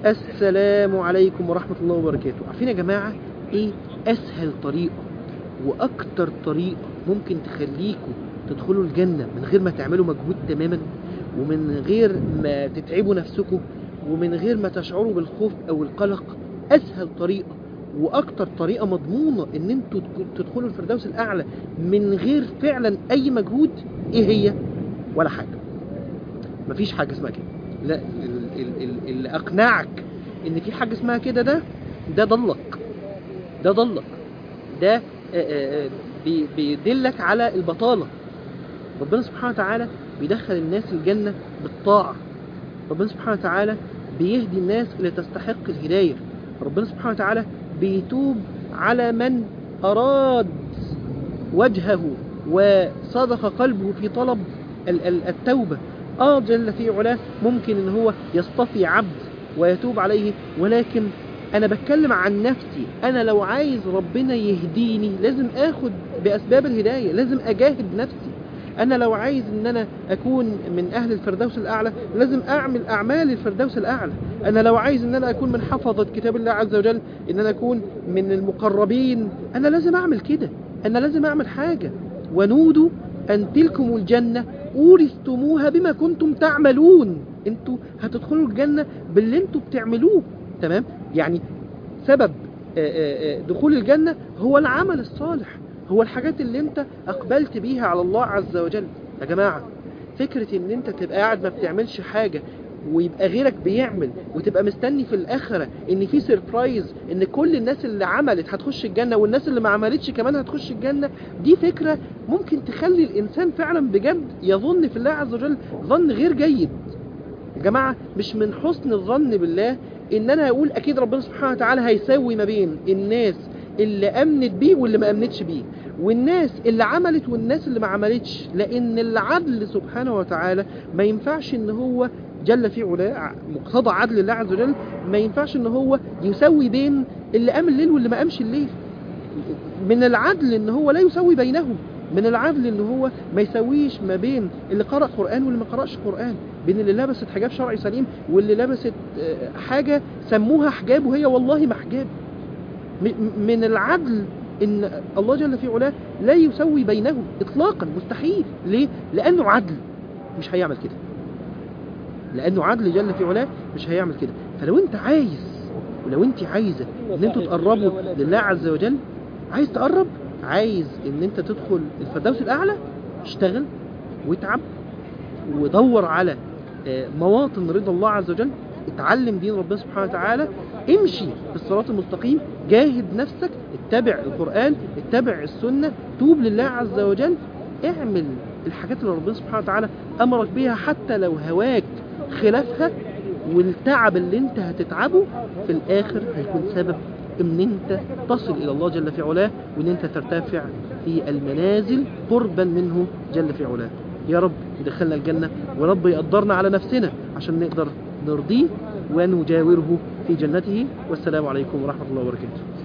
السلام عليكم ورحمة الله وبركاته عارفين يا جماعة ايه اسهل طريقة واكتر طريقة ممكن تخليكم تدخلوا الجنة من غير ما تعملوا مجهود تماما ومن غير ما تتعبوا نفسكم ومن غير ما تشعروا بالخوف او القلق اسهل طريقة واكتر طريقة مضمونة ان انتوا تك- تدخلوا الفردوس الاعلى من غير فعلا اي مجهود ايه هي ولا حاجة مفيش حاجة اسمها كده لا ال- ال- ال- اللي اقنعك ان في حاجة اسمها كده ده ده ضلك ده ضلك ده آه، آه، آه، بي- بيدلك على البطالة ربنا سبحانه وتعالى بيدخل الناس الجنة بالطاعة ربنا سبحانه وتعالى بيهدي الناس اللي تستحق الهداية ربنا سبحانه وتعالى بيتوب على من أراد وجهه وصدق قلبه في طلب ال- ال- التوبة آه جل في علاه ممكن إن هو يصطفي عبد ويتوب عليه ولكن أنا بتكلم عن نفسي أنا لو عايز ربنا يهديني لازم آخد بأسباب الهداية لازم أجاهد نفسي أنا لو عايز إن أنا أكون من أهل الفردوس الأعلى لازم أعمل أعمال الفردوس الأعلى أنا لو عايز إن أنا أكون من حفظة كتاب الله عز وجل إن أنا أكون من المقربين أنا لازم أعمل كده أنا لازم أعمل حاجة ونودوا أن تلكم الجنة أورثتموها بما كنتم تعملون أنتوا هتدخلوا الجنة باللي أنتوا بتعملوه تمام يعني سبب آه، آه، آه، دخول الجنة هو العمل الصالح هو الحاجات اللي انت اقبلت بيها على الله عز وجل يا جماعة فكرة ان انت تبقى قاعد ما بتعملش حاجة ويبقى غيرك بيعمل وتبقى مستني في الاخرة ان في سيربرايز ان كل الناس اللي عملت هتخش الجنة والناس اللي ما عملتش كمان هتخش الجنة دي فكرة ممكن تخلي الانسان فعلا بجد يظن في الله عز وجل ظن غير جيد يا جماعة مش من حسن الظن بالله ان انا اقول اكيد ربنا سبحانه وتعالى هيسوي ما بين الناس اللي امنت بيه واللي ما امنتش بيه والناس اللي عملت والناس اللي ما عملتش لان العدل سبحانه وتعالى ما ينفعش ان هو جل في علاه مقتضى عدل الله عز وجل ما ينفعش ان هو يسوي بين اللي قام الليل واللي ما قامش الليل من العدل ان هو لا يسوي بينهم من العدل ان هو ما يسويش ما بين اللي قرأ قرآن واللي ما قرأش قرآن بين اللي لبست حجاب شرعي سليم واللي لبست آه، حاجة سموها حجاب وهي والله ما حجاب م- من العدل ان الله جل في علاه لا يسوي بينهم اطلاقا مستحيل ليه لانه عدل مش هيعمل كده لانه عدل جل في علاه مش هيعمل كده فلو انت عايز ولو انت عايزه ان انتوا تقربوا لله عز وجل عايز تقرب عايز ان انت تدخل الفردوس الاعلى اشتغل واتعب ودور على آه، مواطن رضا الله عز وجل اتعلم دين ربنا سبحانه وتعالى امشي في الصراط المستقيم جاهد نفسك اتبع القرآن اتبع السنة توب لله عز وجل اعمل الحاجات اللي ربنا سبحانه وتعالى امرك بيها حتى لو هواك خلافها والتعب اللي انت هتتعبه في الاخر هيكون سبب ان انت تصل الى الله جل في علاه وان انت ترتفع في المنازل قربا منه جل في علاه يا رب يدخلنا الجنة ورب يقدرنا على نفسنا عشان نقدر نرضيه ونجاوره في جنته والسلام عليكم ورحمة الله وبركاته